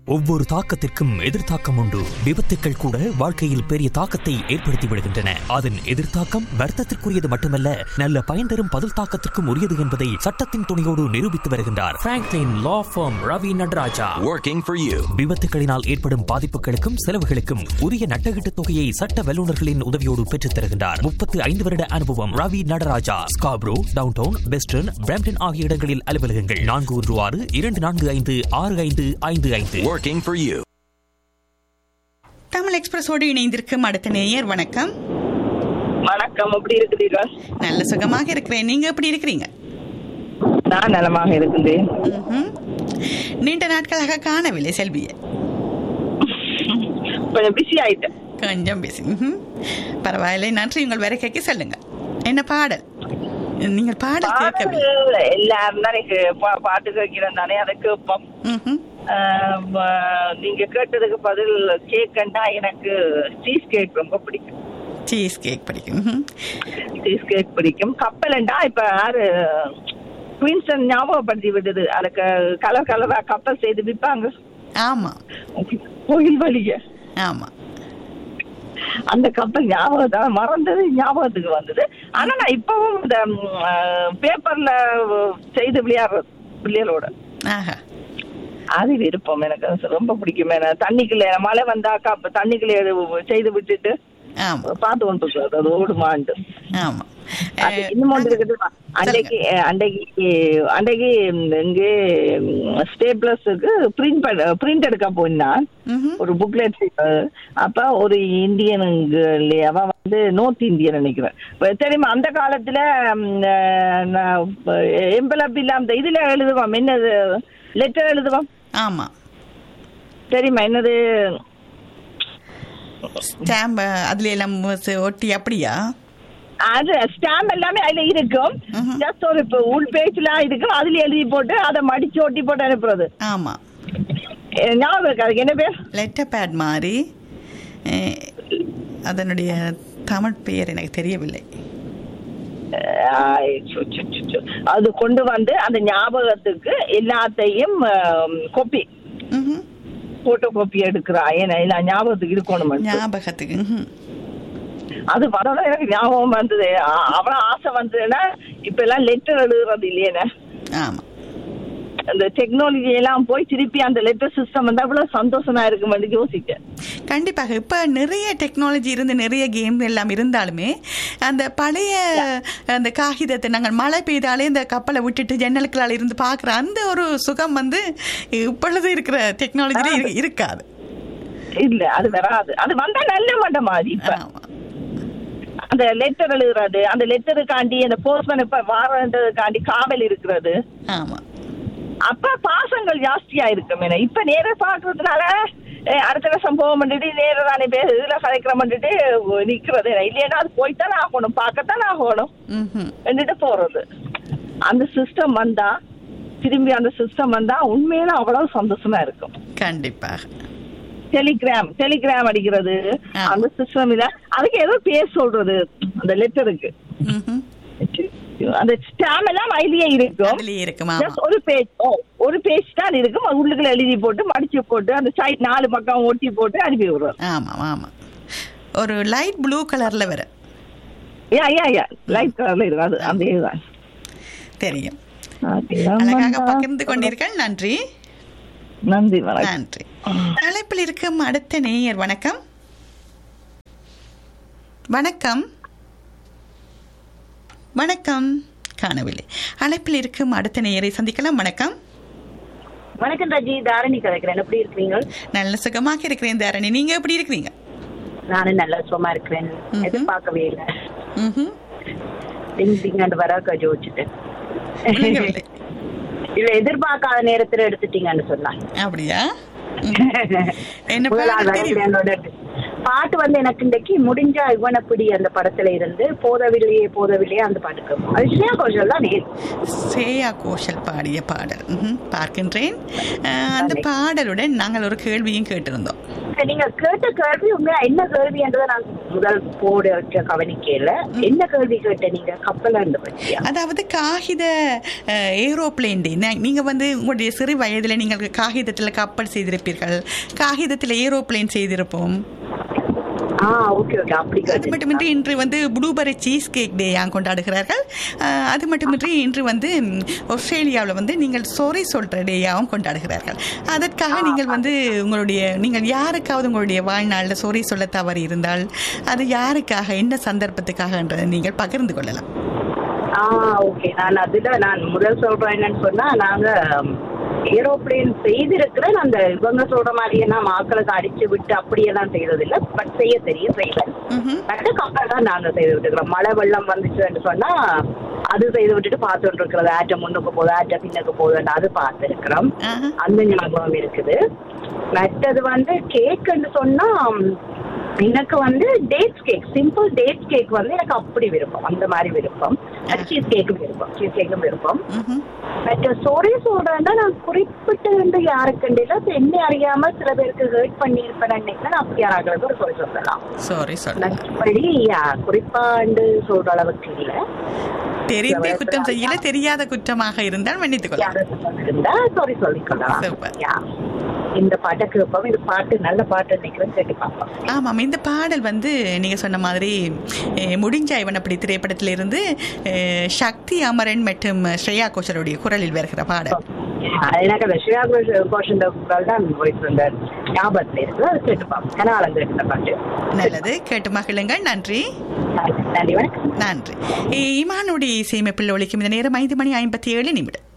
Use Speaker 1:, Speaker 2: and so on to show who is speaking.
Speaker 1: ஒவ்வொரு தாக்கத்திற்கும் எதிர்த்தாக்கம் உண்டு விபத்துக்கள் கூட வாழ்க்கையில் பெரிய தாக்கத்தை ஏற்படுத்தி விடுகின்றன அதன் எதிர்த்தாக்கம் வர்த்தத்திற்குரியது மட்டுமல்ல நல்ல பயன் தரும் பதில் தாக்கத்திற்கும் உரியது என்பதை சட்டத்தின் துணையோடு நிரூபித்து வருகின்றார் Franklin law firm Ravi Nataraja
Speaker 2: Working for you.
Speaker 1: விபத்துகளினால் ஏற்படும் பாதிப்புகளுக்கும் செலவுகளுக்கும் உரிய நட்டகீட்டு தொகையை சட்ட வல்லுநர்களின் உதவியோடு பெற்றுத் தருகின்றார் முப்பத்து ஐந்து வருட அனுபவம் Ravi Nataraja Scarborough downtown western Brampton ஆகிய இடங்களில் அலுவலகங்கள் நான்கு ஒன்று ஆறு இரண்டு நான்கு ஐந்து ஆறு ஐந்து ஐந்து ஐந்து
Speaker 2: Working for you.
Speaker 3: தமிழ் எக்ஸ்பிரஸோடு இணைந்திருக்கும் அடுத்த நேயர் வணக்கம்
Speaker 4: வணக்கம் எப்படி இருக்கிறீர்கள்
Speaker 3: நல்ல சுகமாக இருக்கிறேன் நீங்க எப்படி இருக்கிறீங்க
Speaker 4: நான் நலமாக இருக்கின்றேன்
Speaker 3: ம்ஹும். நீண்ட நாட்களாக காணவில்லை செல்வியை
Speaker 4: கொஞ்சம் பிஸி ஆயிட்டேன்
Speaker 3: கொஞ்சம் பேசி ம்ஹும். பரவாயில்லை நன்றி உங்கள் வருகைக்கு சொல்லுங்க என்ன பாடல் நீங்கள் பாடல் கேட்கவில்லை
Speaker 4: பாடல் எல்லாரும் தான் எனக்கு பா- பாட்டு கேட்கிறேன் தானே அதை கேட்போம்
Speaker 3: ம்ஹும்.
Speaker 4: ஆஹ் வ- நீங்க கேட்டதுக்கு பதில் கேக்கண்டா எனக்கு சீஸ் கேக் ரொம்ப பிடிக்கும்
Speaker 3: சீஸ் கேக் பிடிக்கும் ம்ஹும்.
Speaker 4: சீஸ் கேக் பிடிக்கும் கப்பலண்டா இப்ப யாரு குயின்ஸ்டன் ஞாபகப்படுத்தி விடுது அதுக்கு கலர் கலரா கப்பல் செய்து விற்பாங்க
Speaker 3: ஆமா
Speaker 4: கோயில் வழிய
Speaker 3: ஆமா
Speaker 4: அந்த கப்பல் ஞாபகம் தான் மறந்தது ஞாபகத்துக்கு வந்தது ஆனா நான் இப்பவும் இந்த பேப்பர்ல செய்து விளையாடுறது பிள்ளைகளோட
Speaker 3: ஆஹா
Speaker 4: அது விருப்பம் எனக்கு அது ரொம்ப பிடிக்கும் ஏன்னா தண்ணிக்குள்ள மழை வந்தாக்கா அப்ப தண்ணிக்குள்ள இது செய்து விட்டுட்டு
Speaker 3: ஆமா
Speaker 4: பார்த்து கொண்டு இருக்கிறது அது ஓடுமாண்டு
Speaker 3: ஆமா
Speaker 4: அது
Speaker 3: அஹ்,
Speaker 4: இன்னும் ஒன்று இருக்குது அன்றைக்கு அன்றைக்கு அன்றைக்கு இங்கே ஸ்டேப்லஸுக்கு பிரிண்ட் பண்ண பிரிண்ட் எடுக்க போனான்
Speaker 3: ம்ஹும்.
Speaker 4: ஒரு புக்லெட் அப்ப ஒரு இந்தியன் அவன் வந்து நார்த் இந்தியன் நினைக்கிறேன் இப்ப தெரியுமா அந்த காலத்துல எம்பலப் இல்லாம இதுல எழுதுவான் என்னது லெட்டர் எழுதுவான்
Speaker 3: ஆமா
Speaker 4: தெரியுமா என்னது
Speaker 3: ஸ்டாம்ப் அதுல எல்லாம் ஒட்டி அப்படியா
Speaker 4: அது ஸ்டாம்ப் எல்லாமே அதுல இருக்கும்
Speaker 3: ம்ஹும்.
Speaker 4: ஜஸ்ட் ஒரு இப்ப உள் பேஜ்லாம் இருக்கும் அதுல எழுதி போட்டு அதை மடிச்சு ஒட்டி போட்டு அனுப்புறது
Speaker 3: ஆமா
Speaker 4: எ- ஞாபகம் இருக்கு அதுக்கு என்ன பேர்
Speaker 3: லெட்டர் பேட் மாதிரி அஹ், அதனுடைய தமிழ் பெயர் எனக்கு தெரியவில்லை
Speaker 4: ஆய், சு, சு, சு, சு. அது கொண்டு வந்து அந்த ஞாபகத்துக்கு எல்லாத்தையும் காப்பி
Speaker 3: ம்ஹும்.
Speaker 4: போட்டோ காப்பி எடுக்கிறா ஏன்னா எல்லா ஞாபகத்துக்கு இருக்கணும்
Speaker 3: ஞாபகத்துக்கு ம்ஹும்.
Speaker 4: அது வரணும் எனக்கு ஞாபகம் வந்தது அ- அவ்வளவு ஆசை வந்ததுன்னா இப்ப எல்லாம் லெட்டர் எழுதுறது இல்லையேண்ணே
Speaker 3: ஆமா
Speaker 4: அந்த டெக்னாலஜி எல்லாம் போய் திருப்பி அந்த லெட்டர் சிஸ்டம் வந்து அவ்வளவு சந்தோஷமா இருக்குமென்னு யோசிக்க
Speaker 3: கண்டிப்பாக இப்ப நிறைய டெக்னாலஜி இருந்து நிறைய கேம் எல்லாம் இருந்தாலுமே அந்த பழைய அந்த காகிதத்தை நாங்கள் மழை பெய்தாலே இந்த கப்பலை விட்டுட்டு ஜன்னலுக்குள்ளால இருந்து பார்க்குற அந்த ஒரு சுகம் வந்து இப்பொழுது இருக்கிற டெக்னாலஜில இருக்காது
Speaker 4: இல்ல அது வராது அது வந்தா நல்ல மாட்டேன் மாதிரி இப்ப
Speaker 3: ஆமா
Speaker 4: அந்த லெட்டர் எழுதுறது அந்த லெட்டருக்காண்டி அந்த போஸ்ட்மேன் இப்ப வாரன்றதுக்காண்டி காவல் இருக்கிறது
Speaker 3: ஆமா
Speaker 4: அப்ப பாசங்கள் ஜாஸ்தியா இருக்கும் என்ன இப்ப நேர பாக்குறதுனால அஹ், அடுத்த வருஷம் போக மாட்டேட்டு நேர தானே பேர் இதுல கலைக்கிற மாட்டேட்டு நிக்கிறது இல்லைன்னா அது போய்த்தானே ஆகணும் பார்க்கத்தானே ஆகணும்
Speaker 3: ம்ஹும்.
Speaker 4: வந்துட்டு போறது அந்த சிஸ்டம் வந்தா திரும்பி அந்த சிஸ்டம் வந்தா உண்மையில அவ்வளவு சந்தோஷமா இருக்கும்
Speaker 3: கண்டிப்பாக
Speaker 4: டெலிகிராம் டெலிகிராம் அடிக்கிறது
Speaker 3: ஆ.
Speaker 4: அந்த சிஸ்டம் இல்ல அதுக்கு ஏதோ பேர் சொல்றது அந்த லெட்டருக்கு
Speaker 3: ம்ஹும்.
Speaker 4: அந்த ஸ்டாம் எல்லாம் அதுலயே இருக்கும்
Speaker 3: அதுலயே இருக்கும் ஆமா
Speaker 4: Just ஒரு பேஜ் ஓ ஒரு பேஜ் தான் இருக்கும் அது உள்ளுக்குள்ள எழுதி போட்டு மடிச்சு போட்டு அந்த சைட் நாலு பக்கம் ஒட்டி போட்டு அனுப்பி விடுறோம்
Speaker 3: ஆமா ஆமா ஒரு லைட் ப்ளூ கலர்ல வர
Speaker 4: யா யா யா லைட் கலர்ல இருக்கும் அது அந்த இதுதான்
Speaker 3: தெரியும் அழகாக பகிர்ந்து கொண்டீர்கள் நன்றி
Speaker 4: நன்றி வணக்கம்
Speaker 3: நன்றி அழைப்பில் இருக்கும் அடுத்த நேயர் வணக்கம் வணக்கம் வணக்கம் காணவில்லை அழைப்பில் இருக்கும் அடுத்த நேயரை சந்திக்கலாம் வணக்கம்
Speaker 5: வணக்கம் ராஜி தாரணி கதைக்கிறேன் எப்படி இருக்கிறீங்க
Speaker 3: நல்ல சுகமாக இருக்கிறேன் தாரணி நீங்க எப்படி இருக்கிறீங்க
Speaker 5: நானும் நல்ல சுகமா இருக்கிறேன்
Speaker 3: ம்ஹும்.
Speaker 5: எதிர்பார்க்கவே இல்லை
Speaker 3: ம்ஹும்.
Speaker 5: டிங் டிங்காண்டு வராக்கா ஜோதிச்சுட்டேன்
Speaker 3: விளங்கவில்லை.
Speaker 5: இல்ல எதிர்பார்க்காத நேரத்துல எடுத்துட்டீங்கன்னு சொன்னா
Speaker 3: அப்படியா என்ன
Speaker 5: முதல் ஆள்
Speaker 3: பாடல் தெரியும்
Speaker 5: வரலையானோட பாட்டு வந்து எனக்கு இன்றைக்கு முடிஞ்சா இவனப்பிடி அந்த படத்துல இருந்து போதவில்லையே போதவில்லையே அந்த பாட்டு கேட்போம் அது ஸ்ரேயா கோஷல் தான் நேர்
Speaker 3: ஸ்ரேயா கோஷல் பாடிய பாடல் ம்ஹும். பார்க்கின்றேன் அஹ், அந்த பாடலுடன் நாங்கள் ஒரு கேள்வியும் கேட்டிருந்தோம்
Speaker 5: நீங்க கேட்ட கேள்வி உண்மையா என்ன கேள்வின்றதை நான் முதல் போட கவனிக்கல என்ன கேள்வி கேட்ட நீங்க கப்பல் இருந்து பற்றியா
Speaker 3: அதாவது காகித ஏரோப்ளேன் நீங்க வந்து உங்களுடைய சிறு வயதில் நீங்கள் காகிதத்தில் கப்பல் செய்திருப்பீர்கள் காகிதத்தில் ஏரோப்ளேன் செய்திருப்போம்
Speaker 5: ஆ ஓகே ஓகே அப்படி
Speaker 3: அது
Speaker 5: கேட்டீங்களா?
Speaker 3: மட்டுமின்றி இன்று வந்து ப்ளூபெரி சீஸ் கேக் டே கொண்டாடுகிறார்கள் அஹ், அது மட்டுமின்றி இன்று வந்து ஆஸ்திரேலியாவில் வந்து நீங்கள் சொரி சொல்கிற டேயாகவும் கொண்டாடுகிறார்கள் அதற்காக நீங்கள் வந்து உங்களுடைய நீங்கள் யாருக்காவது உங்களுடைய வாழ்நாளில் சொரி சொல்ல தவறு இருந்தால் அது யாருக்காக என்ன சந்தர்ப்பத்துக்காகன்றதை நீங்கள் பகிர்ந்து கொள்ளலாம்
Speaker 5: ஆ ஓகே நான் அதுல நான் முதல் சொல்றேன் என்னன்னு சொன்னா நாங்க ஏரோப்ளேன் செய்திருக்கிறேன் அந்த இவங்க சொல்ற மாதிரியே நான் மாக்களுக்கு அடிச்சு விட்டு அப்படியெல்லாம் செய்யறது இல்ல பட் செய்ய தெரியும் செய்வேன்
Speaker 3: ம்ஹும்.
Speaker 5: மற்ற கப்பல் தான் நாங்க செய்து விட்டுக்கிறோம் மழை வெள்ளம் வந்துச்சுன்னு சொன்னா அது செய்து விட்டுட்டு பார்த்துட்டு இருக்கிறது ஆட்ட முன்னுக்கு போகுது ஆட்ட பின்னுக்கு போகுதுன்னு அது பார்த்துருக்கிறோம்
Speaker 3: ஆஹா.
Speaker 5: அந்த ஞாபகம் இருக்குது மற்றது வந்து கேக்குன்னு சொன்னா ம், எனக்கு வந்து dates cake simple dates cake வந்து எனக்கு அப்படி விருப்பம் அந்த மாதிரி விருப்பம் சீஸ் கேக்கும் விருப்பம் சீஸ் கேக்கும் விருப்பம்
Speaker 3: ம்ஹும்.
Speaker 5: பட் சோரே சொல்றேன்னா நான் குறிப்பிட்டு வந்து யாருக்கு என்ன அறியாம சில பேருக்கு ஹர்ட் பண்ணி இருப்பேன் நினைக்கிறேன் அப்படி யாராவது ஒரு சொல்லி சொல்லலாம்
Speaker 3: சாரி சாரி
Speaker 5: மற்றபடி யா, குறிப்பாண்டு சொல்ற அளவுக்கு இல்ல
Speaker 3: தெரிந்தே குற்றம் செய்யல தெரியாத குற்றமாக இருந்தால் மன்னித்துக் கொள்ளலாம்
Speaker 5: யாராவது இருந்தா சாரி சொல்லிக்கொள்ளலாம்
Speaker 3: Super.
Speaker 5: யா. இந்த பாட்டை கேட்போம் இந்த பாட்டு நல்ல பாட்டு நினைக்கிறேன் கேட்டு பார்ப்போம்
Speaker 3: ஆமாம் இந்த பாடல் வந்து நீங்கள் சொன்ன மாதிரி அஹ், முடிஞ்சா இவன் அப்படி திரைப்படத்திலிருந்து அஹ், சக்தி அமரன் மற்றும் ஸ்ரேயா கோஷலுடைய குரலில் வருகிற பாடல்
Speaker 5: அது எனக்கு அந்த ஸ்ரேயா கோஷன் குரல் தான் வாய்ஸ் அந்த ஞாபகத்துல இருக்குது அது கேட்டு பார்ப்போம் கனாலம் கேட்டு பாட்டு
Speaker 3: நல்லது கேட்டு மகிழுங்கள் நன்றி
Speaker 5: நன்றி வணக்கம்
Speaker 3: நன்றி இமானுடைய இசையமைப்பில் ஒழிக்கும் இந்த நேரம் ஐந்து மணி ஐம்பத்தி ஏழு நிமிடம்